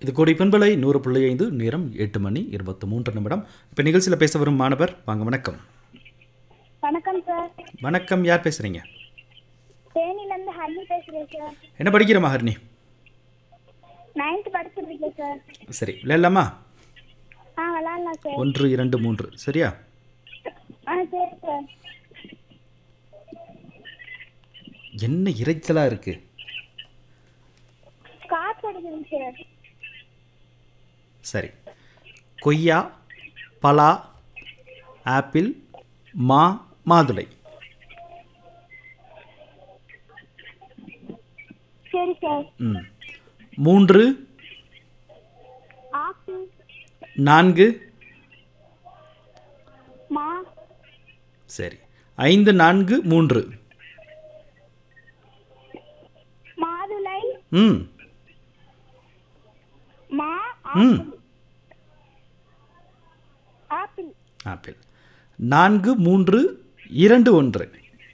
இது கோடி பண்பலை நூறு புள்ளி ஐந்து நேரம் எட்டு மணி இருபத்தி மூன்று நிமிடம் இப்போ நிகழ்ச்சியில் பேச வரும் மாணவர் வாங்க வணக்கம் வணக்கம் சார் வணக்கம் யார் பேசுகிறீங்க தேனிலேருந்து ஹர்னி பேசுகிறேன் சார் என்ன படிக்கிற மகர்னி நைன்த் படிச்சுட்டு இருக்கேன் சார் சரி விளையாடலாமா ஆ விளாட்லாம் சார் ஒன்று இரண்டு மூன்று சரியா ஆ சரி சார் என்ன இறைச்சலாக இருக்குது காற்று அடிக்குதுங்க சார் சரி கொய்யா பலா ஆப்பிள் மா மாதுளை சரி சார் ம் மூன்று ஆப்பிள் நான்கு மா சரி ஐந்து நான்கு மூன்று மாதுளை ம் மா ம் ஆப்பிள் ஆப்பிள் நான்கு மூன்று இரண்டு ஒன்று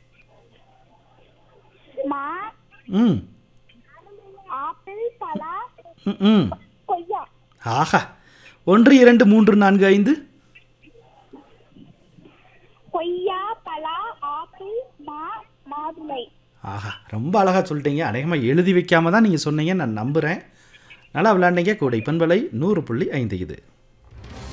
மா ம் ஆப்பிள் பலா ம், ம் கொய்யா ஆஹா ஒன்று இரண்டு மூன்று நான்கு ஐந்து கொய்யா பலா ஆப்பிள் மா மாதுளை ஆஹா ரொம்ப அழகாக சொல்லிட்டீங்க அநேகமாக எழுதி வைக்காம தான் நீங்கள் சொன்னீங்க நான் நம்புகிறேன் நல்லா விளையாண்டீங்க கூடை பண்பலை நூறு புள்ளி ஐந்து இது